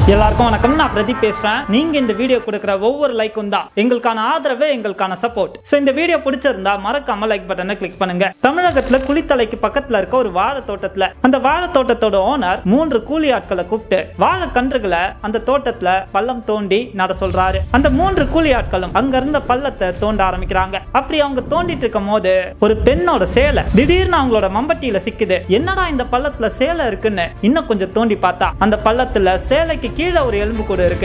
எல்லாருக்கும் வணக்கம் நான் பிரதீப் பேசுறேன் நீங்க இந்த வீடியோ கொடுக்குற ஒவ்வொரு லைக்கும் தான் எங்களுக்கான ஆதரவு எங்களுக்கான சப்போர்ட் சோ இந்த வீடியோ பிடிச்சிருந்தா மறக்காம லைக் பட்டனை கிளிக் பண்ணுங்க தமிழகத்துல குளித்தலைக்கு பக்கத்துல இருக்க ஒரு வாழை தோட்டத்துல அந்த வாழை தோட்டத்தோட ஓனர் மூன்று கூலி ஆட்களை கூப்பிட்டு வாழை கன்றுகளை அந்த தோட்டத்துல பள்ளம் தோண்டி நட சொல்றாரு அந்த மூன்று கூலி ஆட்களும் அங்க இருந்த பள்ளத்தை தோண்ட ஆரம்பிக்கிறாங்க அப்படி அவங்க தோண்டிட்டு இருக்கும் போது ஒரு பெண்ணோட சேலை திடீர்னு அவங்களோட மம்பட்டியில சிக்குது என்னடா இந்த பள்ளத்துல சேலை இருக்குன்னு இன்னும் கொஞ்சம் தோண்டி பார்த்தா அந்த பள்ளத்துல சேலைக்கு கீழே ஒரு எலும்பு கூடு இருக்கு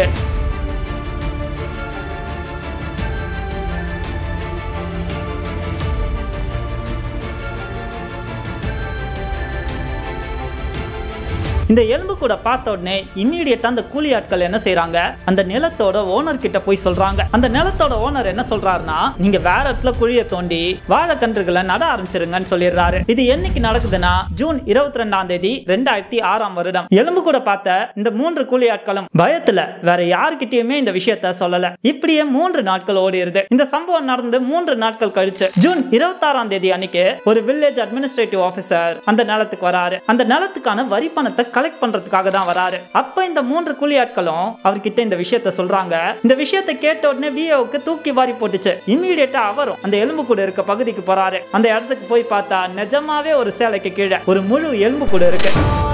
இந்த எலும்பு கூட பார்த்த உடனே இம்மீடியட்டா அந்த கூலி ஆட்கள் என்ன செய்றாங்க அந்த நிலத்தோட ஓனர் கிட்ட போய் சொல்றாங்க அந்த நிலத்தோட ஓனர் என்ன சொல்றாருன்னா நீங்க வேற இடத்துல குழிய தோண்டி வாழைக்கன்றுகளை நட ஆரம்பிச்சிருங்கன்னு சொல்லிடுறாரு இது என்னைக்கு நடக்குதுன்னா ஜூன் இருபத்தி ரெண்டாம் தேதி ரெண்டாயிரத்தி ஆறாம் வருடம் எலும்பு கூட பார்த்த இந்த மூன்று கூலி ஆட்களும் பயத்துல வேற யாருக்கிட்டயுமே இந்த விஷயத்த சொல்லல இப்படியே மூன்று நாட்கள் ஓடிடுது இந்த சம்பவம் நடந்து மூன்று நாட்கள் கழிச்சு ஜூன் இருபத்தாறாம் தேதி அன்னைக்கு ஒரு வில்லேஜ் அட்மினிஸ்ட்ரேட்டிவ் ஆபீசர் அந்த நிலத்துக்கு வராரு அந்த நிலத்துக்கான வரி பணத்தை கலெக்ட் பண்றதுக்காக தான் வராரு அப்ப இந்த மூன்று கூலி ஆட்களும் அவர்கிட்ட இந்த விஷயத்த சொல்றாங்க இந்த விஷயத்தை கேட்ட உடனே விஓவுக்கு தூக்கி வாரி போட்டுச்சு இம்மீடியட்டா அவரும் அந்த எலும்பு கூடு இருக்க பகுதிக்கு போறாரு அந்த இடத்துக்கு போய் பார்த்தா நிஜமாவே ஒரு சேலைக்கு கீழே ஒரு முழு எலும்பு கூடு இருக்கு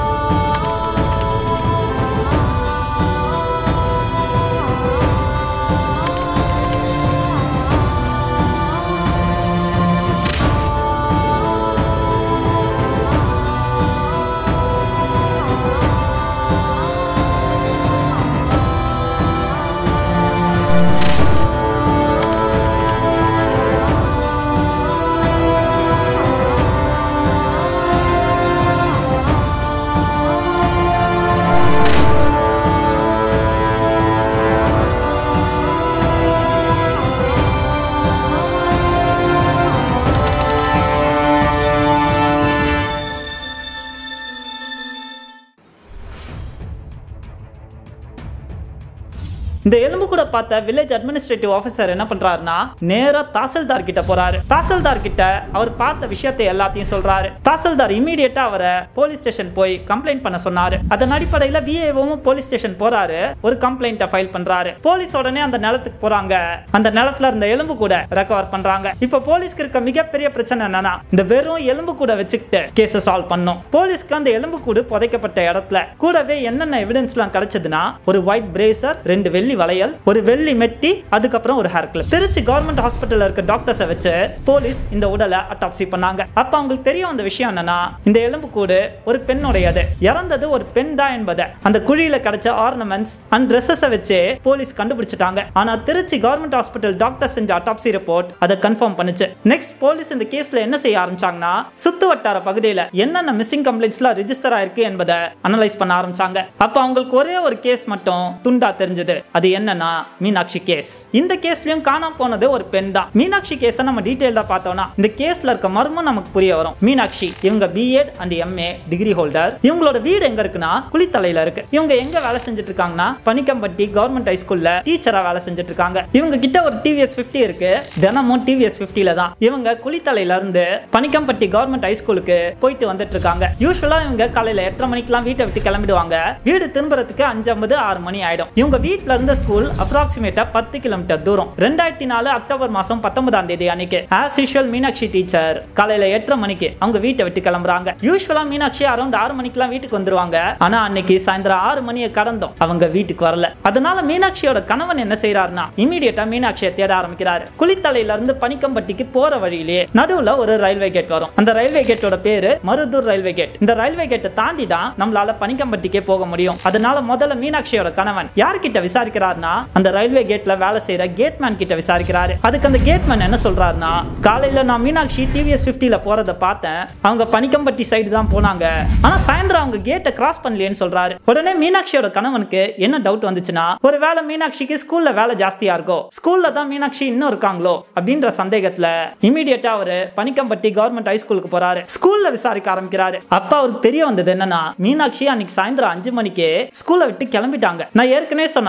இந்த எலும்பு கூட பார்த்த வில்லேஜ் அட்மினிஸ்ட்ரேட்டிவ் ஆஃபீஸர் என்ன பண்றாருன்னா நேரா தாசில்தார் கிட்ட போறாரு தாசில்தார் கிட்ட அவர் பார்த்த விஷயத்தை எல்லாத்தையும் சொல்றாரு தாசில்தார் இமீடியட்டா அவரை போலீஸ் ஸ்டேஷன் போய் கம்ப்ளைண்ட் பண்ண சொன்னாரு அதன் அடிப்படையில விஏவும் போலீஸ் ஸ்டேஷன் போறாரு ஒரு கம்ப்ளைண்ட்டை ஃபைல் பண்றாரு போலீஸ் உடனே அந்த நிலத்துக்கு போறாங்க அந்த நிலத்துல இருந்த எலும்பு கூட ரெக்கவர் பண்றாங்க இப்ப போலீஸ்க்கு இருக்க மிகப்பெரிய பிரச்சனை என்னன்னா இந்த வெறும் எலும்பு கூட வச்சுக்கிட்டு கேஸை சால்வ் பண்ணும் போலீஸ்க்கு அந்த எலும்பு கூடு புதைக்கப்பட்ட இடத்துல கூடவே என்னென்ன எவிடன்ஸ்லாம் கிடைச்சதுன்னா ஒரு ஒயிட் பிரேசர் ரெண்டு வெள்ளி வளையல் ஒரு வெள்ளி மெட்டி அதுக்கப்புறம் ஒரு ஹேர் கிளிப் திருச்சி கவர்மெண்ட் ஹாஸ்பிட்டல்ல இருக்க டாக்டர்ஸை வச்சு போலீஸ் இந்த உடலை அட்டாப்சி பண்ணாங்க அப்ப அவங்களுக்கு தெரிய வந்த விஷயம் என்னன்னா இந்த எலும்பு கூடு ஒரு பெண்ணுடையது இறந்தது ஒரு பெண் தான் என்பதை அந்த குழியில கிடைச்ச ஆர்னமெண்ட்ஸ் அண்ட் ட்ரெஸ்ஸஸை வச்சு போலீஸ் கண்டுபிடிச்சிட்டாங்க ஆனா திருச்சி கவர்மெண்ட் ஹாஸ்பிட்டல் டாக்டர் செஞ்ச அட்டாப்சி ரிப்போர்ட் அதை கன்ஃபார்ம் பண்ணுச்சு நெக்ஸ்ட் போலீஸ் இந்த கேஸ்ல என்ன செய்ய ஆரம்பிச்சாங்கன்னா சுத்து வட்டார பகுதியில என்னென்ன மிஸ்ஸிங் கம்ப்ளைண்ட்ஸ்லாம் ரிஜிஸ்டர் ஆயிருக்கு என்பதை அனலைஸ் பண்ண ஆரம்பிச்சாங்க அப்ப அவங்களுக்கு ஒரே ஒரு கேஸ் மட்டும் துண்டா தெரிஞ்சது அது என்னன்னா மீனாட்சி கேஸ் இந்த கேஸ்லயும் காணாம போனது ஒரு பெண் தான் மீனாட்சி கேஸ நம்ம டீடைல்டா பார்த்தோம்னா இந்த கேஸ்ல இருக்க மர்மம் நமக்கு புரிய வரும் மீனாட்சி இவங்க B Ed and MA degree holder இவங்களோட வீடு எங்க இருக்குன்னா குளித்தலையில இருக்கு இவங்க எங்க வேலை செஞ்சுட்டு இருக்காங்கன்னா பனிக்கம்பட்டி கவர்மெண்ட் ஹைஸ்கூல்ல டீச்சரா வேலை செஞ்சுட்டு இருக்காங்க இவங்க கிட்ட ஒரு டிவிஎஸ் பிப்டி இருக்கு தினமும் டிவிஎஸ் பிப்டில தான் இவங்க குளித்தலையில இருந்து பனிக்கம்பட்டி கவர்மெண்ட் ஹைஸ்கூலுக்கு போயிட்டு வந்துட்டு இருக்காங்க யூஸ்வலா இவங்க காலையில எட்டரை மணிக்கெல்லாம் வீட்டை விட்டு கிளம்பிடுவாங்க வீடு திரும்புறதுக்கு அஞ்சு ஐம்பது ஆறு மணி ஆயிடும் இவங்க வீட்ல இருந்த ஸ்கூல் அப்ராக்சிமேட்டா பத்து கிலோமீட்டர் தூரம் ரெண்டாயிரத்தி நாலு அக்டோபர் மாசம் பத்தொன்பதாம் தேதி அன்னைக்கு ஆஸ் யூஷுவல் மீனாட்சி டீச்சர் காலையில எட்டரை மணிக்கு அவங்க வீட்டை விட்டு கிளம்புறாங்க யூஸ்வலா மீனாட்சி அரௌண்ட் ஆறு மணிக்கெல்லாம் வீட்டுக்கு வந்துருவாங்க ஆனா அன்னைக்கு சாயந்தரம் ஆறு மணியை கடந்தோம் அவங்க வீட்டுக்கு வரல அதனால மீனாட்சியோட கணவன் என்ன செய்யறாருன்னா இமீடியட்டா மீனாட்சியை தேட ஆரம்பிக்கிறாரு குளித்தலையில இருந்து பனிக்கம்பட்டிக்கு போற வழியிலேயே நடுவுல ஒரு ரயில்வே கேட் வரும் அந்த ரயில்வே கேட்டோட பேரு மருதூர் ரயில்வே கேட் இந்த ரயில்வே கேட்டை தாண்டி தான் நம்மளால பனிக்கம்பட்டிக்கே போக முடியும் அதனால முதல்ல மீனாட்சியோட கணவன் யார்கிட்ட விசாரிக்கிறாருன்னா அந்த ரயில்வே கேட்ல வேலை செய்யற கேட்மேன் கிட்ட விசாரிக்கிறாரு அதுக்கு அந்த கேட்மேன் என்ன சொல்றாருன்னா காலையில நான் மீனாட்சி டிவிஎஸ் பிப்டில போறத பார்த்தேன் அவங்க பனிக்கம்பட்டி சைடு தான் போனாங்க ஆனா சாயந்தரம் அவங்க கேட்டை கிராஸ் பண்ணலையேன்னு சொல்றாரு உடனே மீனாட்சியோட கணவனுக்கு என்ன டவுட் வந்துச்சுன்னா ஒருவேளை மீனாட்சிக்கு ஸ்கூல்ல வேலை ஜாஸ்தியா இருக்கோ ஸ்கூல்ல தான் மீனாட்சி இன்னும் இருக்காங்களோ அப்படின்ற சந்தேகத்துல இமீடியட்டா அவரு பனிக்கம்பட்டி கவர்மெண்ட் ஹை ஸ்கூலுக்கு போறாரு ஸ்கூல்ல விசாரிக்க ஆரம்பிக்கிறாரு அப்ப அவருக்கு தெரிய வந்தது என்னன்னா மீனாட்சி அன்னைக்கு சாயந்தரம் அஞ்சு மணிக்கு ஸ்கூலை விட்டு கிளம்பிட்டாங்க நான் ஏற்கனவே சொன்னல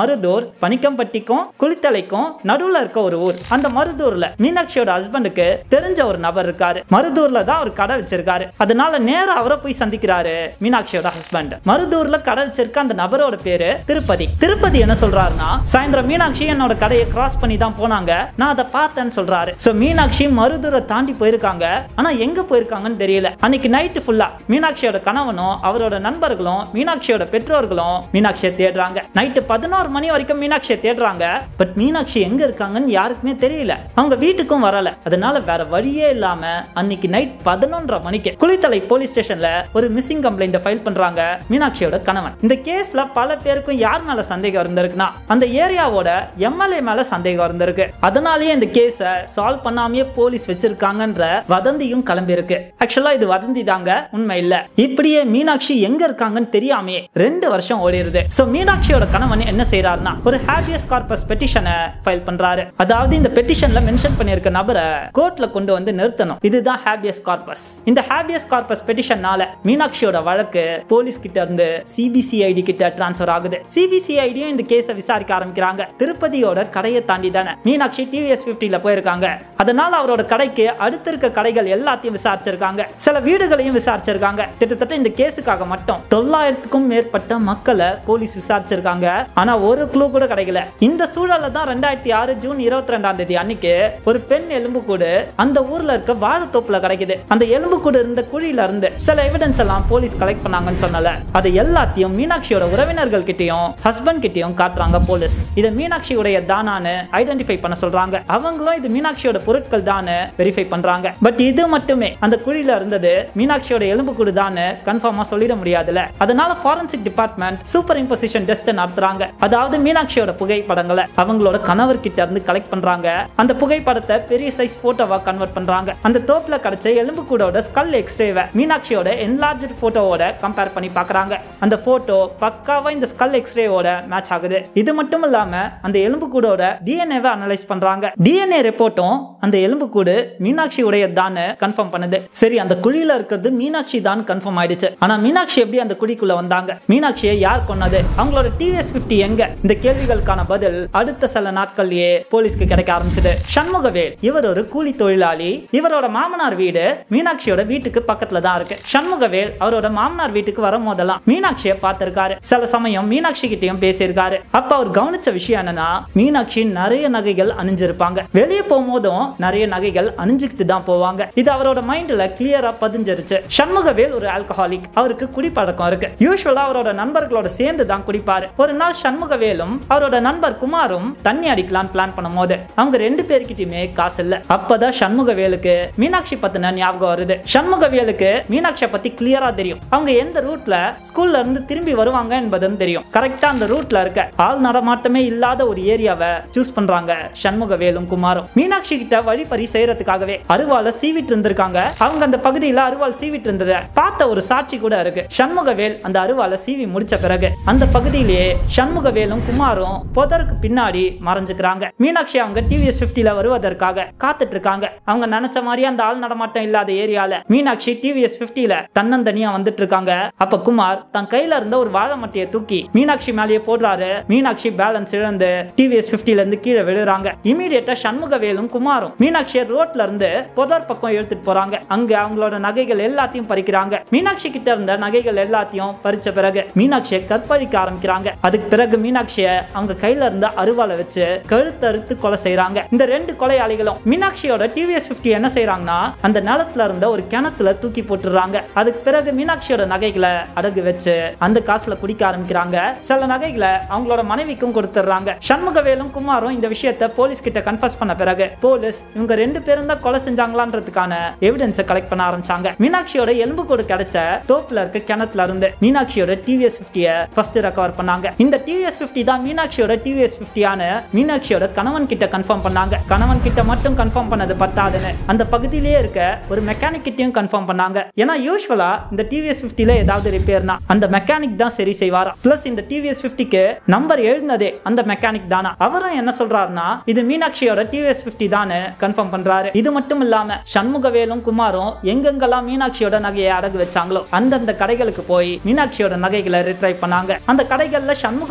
மருதூர் பனிக்கம்பட்டிக்கும் குளித்தலைக்கும் நடுவுல இருக்க ஒரு ஊர் அந்த மருதூர்ல மீனாட்சியோட ஹஸ்பண்டுக்கு தெரிஞ்ச ஒரு நபர் இருக்காரு மருதூர்ல தான் அவர் கடை வச்சிருக்காரு அதனால நேரா அவரை போய் சந்திக்கிறாரு மீனாட்சியோட ஹஸ்பண்ட் மருதூர்ல கடை வச்சிருக்க அந்த நபரோட பேரு திருப்பதி திருப்பதி என்ன சொல்றாருன்னா சாயந்தரம் மீனாட்சி என்னோட கடையை கிராஸ் பண்ணி தான் போனாங்க நான் அதை பார்த்தேன்னு சொல்றாரு சோ மீனாட்சி மருதூரை தாண்டி போயிருக்காங்க ஆனா எங்க போயிருக்காங்கன்னு தெரியல அன்னைக்கு நைட்டு ஃபுல்லா மீனாட்சியோட கணவனும் அவரோட நண்பர்களும் மீனாட்சியோட பெற்றோர்களும் மீனாட்சியை தேடுறாங்க நைட்டு பதினோரு மணி வரைக்கும் மீனாட்சியை தேடுறாங்க பட் மீனாட்சி எங்க இருக்காங்கன்னு யாருக்குமே தெரியல அவங்க வீட்டுக்கும் வரல அதனால வேற வழியே இல்லாம அன்னைக்கு நைட் பதினொன்றரை மணிக்கு குளித்தலை போலீஸ் ஸ்டேஷன்ல ஒரு மிஸ்ஸிங் கம்ப்ளைண்ட் ஃபைல் பண்றாங்க மீனாட்சியோட கணவன் இந்த கேஸ்ல பல பேருக்கும் யார் மேல சந்தேகம் இருந்திருக்குன்னா அந்த ஏரியாவோட எம்எல்ஏ மேல சந்தேகம் இருந்திருக்கு அதனாலேயே இந்த கேஸை சால்வ் பண்ணாமயே போலீஸ் வச்சிருக்காங்கன்ற வதந்தியும் கிளம்பி இருக்கு ஆக்சுவலா இது வதந்தி தாங்க உண்மை இல்ல இப்படியே மீனாட்சி எங்க இருக்காங்கன்னு தெரியாமே ரெண்டு வருஷம் ஓடிடுது சோ மீனாட்சியோட கணவன் என்ன செய்யறாருன்னா ஒரு ஹேபியஸ் கார்பஸ் பெட்டிஷனை ஃபைல் பண்றாரு அதாவது இந்த பெட்டிஷன்ல மென்ஷன் பண்ணிருக்க நபரை கோர்ட்ல கொண்டு வந்து நிறுத்தணும் இதுதான் ஹேபியஸ் கார்பஸ் இந்த ஹேபியஸ் கார்பஸ் பெட்டிஷன்னால மீனாட்சியோட வழக்கு போலீஸ் கிட்ட இருந்து சிபிசிஐடி கிட்ட டிரான்ஸ்ஃபர் ஆகுது சிபிசிஐடியும் இந்த கேஸை விசாரிக்க ஆரம்பிக்கிறாங்க திருப்பதியோட கடையை தாண்டி தானே மீனாட்சி டிவிஎஸ் பிப்டில போயிருக்காங்க அதனால அவரோட கடைக்கு அடுத்து இருக்க கடைகள் எல்லாத்தையும் விசாரிச்சிருக்காங்க சில வீடுகளையும் விசாரிச்சிருக்காங்க கிட்டத்தட்ட இந்த கேஸுக்காக மட்டும் தொள்ளாயிரத்துக்கும் மேற்பட்ட மக்களை போலீஸ் விசாரிச்சிருக்காங்க ஆனா ஒரு க்ளூ கூட கிடைக்கல இந்த சூழல்ல தான் ரெண்டாயிரத்தி ஆறு ஜூன் இருபத்தி ரெண்டாம் தேதி அன்னைக்கு ஒரு பெண் எலும்புக்கூடு அந்த ஊர்ல இருக்க வாழைத்தோப்புல கிடைக்குது அந்த எலும்புக்கூடு இருந்த குழியில இருந்து சில எவிடன்ஸ் எல்லாம் போலீஸ் கலெக்ட் பண்ணாங்கன்னு சொன்னல அது எல்லாத்தையும் மீனாட்சியோட உறவினர்கள் கிட்டயும் ஹஸ்பண்ட் கிட்டயும் காட்டுறாங்க போலீஸ் இதை மீனாட்சியுடைய தானான்னு ஐடென்டிஃபை பண்ண சொல்றாங்க அவங்களும் இது மீனாட்சியோட பொருட்கள் தானு வெரிஃபை பண்றாங்க பட் இது மட்டுமே அந்த குழியில இருந்தது மீனாட்சியோட எலும்புக்கூடு தானு கன்ஃபார்மா சொல்லிட முடியாதுல அதனால forensic department super imposition test நடத்துறாங்க அதாவது மீனாட்சியோட புகைப்படங்களை அவங்களோட கணவர் கிட்ட இருந்து கலெக்ட் பண்றாங்க அந்த புகைப்படத்தை பெரிய சைஸ் போட்டோவா கன்வெர்ட் பண்றாங்க அந்த தோப்புல கிடைச்ச எலும்புக்கூடோட ஸ்கல் எக்ஸ்ரேவை மீனாட்சியோட என்லார்ஜ் போட்டோவோட கம்பேர் பண்ணி பார்க்கறாங்க அந்த போட்டோ பக்காவா இந்த ஸ்கல் எக்ஸ்ரேவோட மேட்ச் ஆகுது இது மட்டும் இல்லாம அந்த எலும்புக்கூடோட டிஎன்ஏவை அனலைஸ் பண்றாங்க டிஎன்ஏ ரிப்போர்ட்டும் அந்த எலும்புக்கூடு மீனாட்சி உடையதான் கன்ஃபார்ம் பண்ணுது சரி அந்த குழியில இருக்கிறது மீனாட்சி தான் கன்ஃபார்ம் ஆயிடுச்சு ஆனா மீனாட்சி எப்படி அந்த குழிக்குள்ள வந்தாங்க மீனாட்சியை யார் கொன்னது அவங்களோட டிவிஎஸ் பிப்டி எங்க இந்த கேள்விகளுக்கான பதில் அடுத்த சில நாட்கள்லயே போலீஸ்க்கு கிடைக்க ஆரம்பிச்சது சண்முகவேல் இவர் ஒரு கூலி தொழிலாளி இவரோட மாமனார் வீடு மீனாட்சியோட வீட்டுக்கு பக்கத்துல தான் இருக்கு சண்முகவேல் அவரோட மாமனார் வீட்டுக்கு வரும் போதெல்லாம் மீனாட்சியை பார்த்திருக்காரு சில சமயம் மீனாட்சி கிட்டயும் பேசியிருக்காரு அப்ப அவர் கவனிச்ச விஷயம் என்னன்னா மீனாட்சி நிறைய நகைகள் அணிஞ்சிருப்பாங்க வெளியே போகும்போதும் நிறைய நகைகள் அணிஞ்சுக்கிட்டு தான் போவாங்க இது அவரோட மைண்ட்ல கிளியரா பதிஞ்சிருச்சு சண்முகவேல் ஒரு ஆல்கஹாலிக் அவருக்கு குடிப்பழக்கம் இருக்கு யூஸ்வலா அவரோட நண்பர்களோட சேர்ந்து தான் குடிப்பாரு ஒரு நாள் சண்முகவேலும் அவரோட நண்பர் குமாரும் தண்ணி அடிக்கலாம் பிளான் பண்ணும் போது அவங்க ரெண்டு பேர்கிட்டயுமே காசு இல்ல அப்பதான் சண்முகவேலுக்கு மீனாட்சி பத்தின ஞாபகம் வருது சண்முகவேலுக்கு மீனாட்சியை பத்தி கிளியரா தெரியும் அவங்க எந்த ரூட்ல ஸ்கூல்ல இருந்து திரும்பி வருவாங்க என்பதும் தெரியும் கரெக்டா அந்த ரூட்ல இருக்க ஆள் நடமாட்டமே இல்லாத ஒரு ஏரியாவை சூஸ் பண்றாங்க சண்முகவேலும் குமாரும் மீனாட்சி கிட்ட வழிப்பறி செய்யறதுக்காகவே அருவாளை சீவிட்டு இருந்திருக்காங்க அவங்க அந்த பகுதியில அருவாள் சீவிட்டு இருந்ததை பார்த்த ஒரு சாட்சி கூட இருக்கு சண்முகவேல் அந்த அருவாளை சீவி முடிச்ச பிறகு அந்த பகுதியிலேயே சண்முகவேலும் குமாரும் புதருக்கு பின்னாடி மறைஞ்சுக்கிறாங்க மீனாட்சி அவங்க டிவிஎஸ் பிப்டில வருவதற்காக காத்துட்டு இருக்காங்க அவங்க நினைச்ச மாதிரி அந்த ஆள் நடமாட்டம் இல்லாத ஏரியால மீனாட்சி டிவிஎஸ் பிப்டில தன்னந்தனியா வந்துட்டு இருக்காங்க அப்ப குமார் தன் கையில இருந்த ஒரு வாழை மட்டையை தூக்கி மீனாட்சி மேலேயே போடுறாரு மீனாட்சி பேலன்ஸ் இழந்து டிவிஎஸ் பிப்டில இருந்து கீழே விழுறாங்க இமீடியட்டா சண்முகவேலும் குமாரும் மீனாட்சியை ரோட்ல இருந்து புதர் பக்கம் எடுத்துட்டு போறாங்க அங்க அவங்களோட நகைகள் எல்லாத்தையும் பறிக்கிறாங்க மீனாட்சி கிட்ட இருந்த நகைகள் எல்லாத்தையும் பறிச்ச பிறகு மீனாட்சியை கற்பழிக்க ஆரம்பிக்கிறாங்க அதுக்கு பிறகு மீனாட்சிய அவங்க கையில இருந்த அருவாளை வச்சு கழுத்தறுத்து கொலை செய்றாங்க இந்த ரெண்டு கொலையாளிகளும் மீனாட்சியோட டிவிஎஸ் பிப்டி என்ன செய்றாங்கன்னா அந்த நிலத்துல இருந்த ஒரு கிணத்துல தூக்கி போட்டுறாங்க அதுக்கு பிறகு மீனாட்சியோட நகைகளை அடகு வச்சு அந்த காசுல குடிக்க ஆரம்பிக்கிறாங்க சில நகைகளை அவங்களோட மனைவிக்கும் கொடுத்துட்றாங்க சண்முகவேலும் குமாரும் இந்த விஷயத்த போலீஸ் கிட்ட கன்ஃபர்ஸ் பண்ண பிறகு போலீஸ் இவங்க ரெண்டு பேரும் தான் கொலை செஞ்சாங்களான்றதுக்கான எவிடன்ஸை கலெக்ட் பண்ண ஆரம்பிச்சாங்க மீனாட்சியோட எலும்புக்கூடு கிடைச்ச தோப்புல இருக்க கிணத்துல இருந்து மீனாட்சியோட டிவிஎஸ் பிப்டிய ஃபர்ஸ்ட் ரெக்கவர் பண்ணாங்க இந்த டிவிஎஸ் பிப்டி தான் மீனாட்சியோட டிவிஎஸ் பிப்டியான மீனாட்சியோட கணவன் கிட்ட கன்ஃபார்ம் பண்ணாங்க கணவன் கிட்ட மட்டும் கன்ஃபார்ம் பண்ணது பத்தாதுன்னு அந்த பகுதியிலேயே இருக்க ஒரு மெக்கானிக் கிட்டயும் கன்ஃபார்ம் பண்ணாங்க ஏன்னா யூஸ்வலா இந்த டிவிஎஸ் பிப்டில ஏதாவது ரிப்பேர்னா அந்த மெக்கானிக் தான் சரி செய்வாரா பிளஸ் இந்த டிவிஎஸ் பிப்டிக்கு நம்பர் எழுதினதே அந்த மெக்கானிக் தானா அவரும் என்ன சொல்றாருன்னா இது மீனாட்சியோட டிவிஎஸ் பிப்டி தானு கன்ஃபார்ம் பண்றாரு இது மட்டும் இல்லாம சண்முகவேலும் குமாரும் எங்கெங்கெல்லாம் மீனாட்சியோட நகையை அடகு வச்சாங்களோ அந்தந்த கடைகளுக்கு போய் மீனாட்சியோட நகைகளை ரிட்ரைவ் பண்ணாங்க அந்த கடைகள்ல சண்முகவேலும்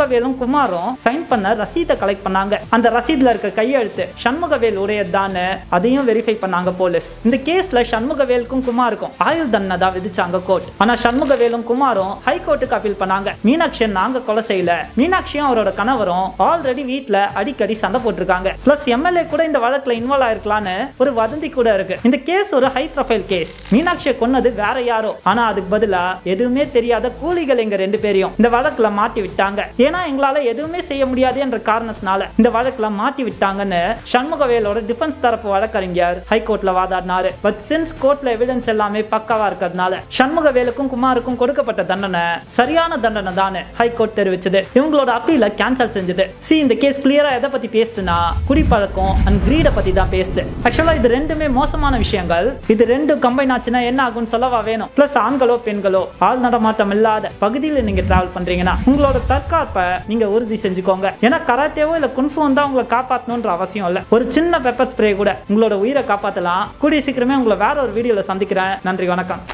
குமாரும் சைன் பண்ண ரசீதை கலெக்ட் பண்ணாங்க அந்த ரசீதுல இருக்க கையெழுத்து சண்முகவேல் உடையதான்னு அதையும் வெரிஃபை பண்ணாங்க போலீஸ் இந்த கேஸ்ல சண்முகவேலுக்கும் குமாருக்கும் ஆயுள் தண்டனை தான் விதிச்சாங்க கோர்ட் ஆனா சண்முகவேலும் குமாரும் ஹை கோர்ட்டுக்கு அப்பீல் பண்ணாங்க மீனாட்சியை நாங்க கொலை செய்யல மீனாட்சியும் அவரோட கணவரும் ஆல்ரெடி வீட்ல அடிக்கடி சண்டை போட்டிருக்காங்க பிளஸ் எம்எல்ஏ கூட இந்த வழக்குல இன்வால்வ் ஆயிருக்கலான்னு ஒரு வதந்தி கூட இருக்கு இந்த கேஸ் ஒரு ஹை ப்ரொஃபைல் கேஸ் மீனாட்சியை கொன்னது வேற யாரோ ஆனா அதுக்கு பதிலா எதுவுமே தெரியாத கூலிகள் எங்க ரெண்டு பேரையும் இந்த வழக்குல மாட்டி விட்டாங்க ஏன்னா எங்களால எதுவுமே செய்ய முடியாது என்ற காரணத்தினால இந்த வழக்குல மாட்டி விட்டாங்கன்னு சண்முகவேலோட டிஃபென்ஸ் தரப்பு வழக்கறிஞர் ஹைகோர்ட்ல வாதாடினாரு பட் சின்ஸ் கோர்ட்ல எவிடன்ஸ் எல்லாமே பக்காவா இருக்கிறதுனால சண்முகவேலுக்கும் குமாருக்கும் கொடுக்கப்பட்ட தண்டனை சரியான தண்டனை தான் ஹைகோர்ட் தெரிவிச்சது இவங்களோட அப்பீல கேன்சல் செஞ்சது சி இந்த கேஸ் கிளியரா எதை பத்தி பேசுதுன்னா குடிப்பழக்கம் அண்ட் கிரீட பத்தி தான் பேசுது ஆக்சுவலா இது ரெண்டுமே மோசமான விஷயங்கள் இது ரெண்டும் கம்பைன் ஆச்சுன்னா என்ன ஆகும்னு சொல்லவா வேணும் பிளஸ் ஆண்களோ பெண்களோ ஆள் நடமாட்டம் இல்லாத பகுதியில் நீங்க டிராவல் பண்றீங்கன்னா உங்களோட தற்காப்பை நீங்க உறுதி செஞ்சுக்கோங்க ஏன்னா கராத்தேவோ இல்ல குன்ஃபு தான் உங்களை காப்பாற்றணுன்ற அவசியம் இல்ல ஒரு சின்ன பெப்பர் ஸ்ப்ரே கூட உங்களோட உயிரை காப்பாத்தலாம் கூடிய சீக்கிரமே உங்களை வேற ஒரு வீடியோல சந்திக்கிறேன் நன்றி வணக்கம்